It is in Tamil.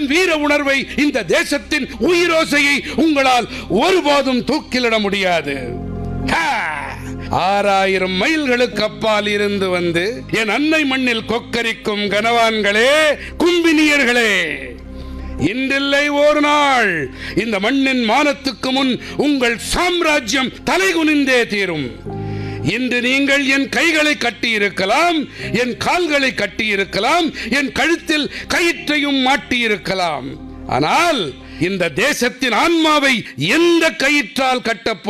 வீர உணர்வை இந்த தேசத்தின் உயிரோசையை உங்களால் ஒருபோதும் தூக்கிலிட முடியாது ஹா! ஆறாயிரம் மைல்களுக்கு அப்பால் இருந்து வந்து என் அன்னை மண்ணில் கொக்கரிக்கும் கனவான்களே கும்பினியர்களே இன்றில்லை ஒரு நாள் இந்த மண்ணின் மானத்துக்கு முன் உங்கள் சாம்ராஜ்யம் தலைகுனிந்தே தீரும் இன்று நீங்கள் என் கைகளை கட்டியிருக்கலாம் என் கால்களை கட்டியிருக்கலாம் என் கழுத்தில் கயிற்றையும் மாட்டியிருக்கலாம் ஆனால் இந்த தேசத்தின் ஆன்மாவை எந்த கயிற்றால் கட்டப்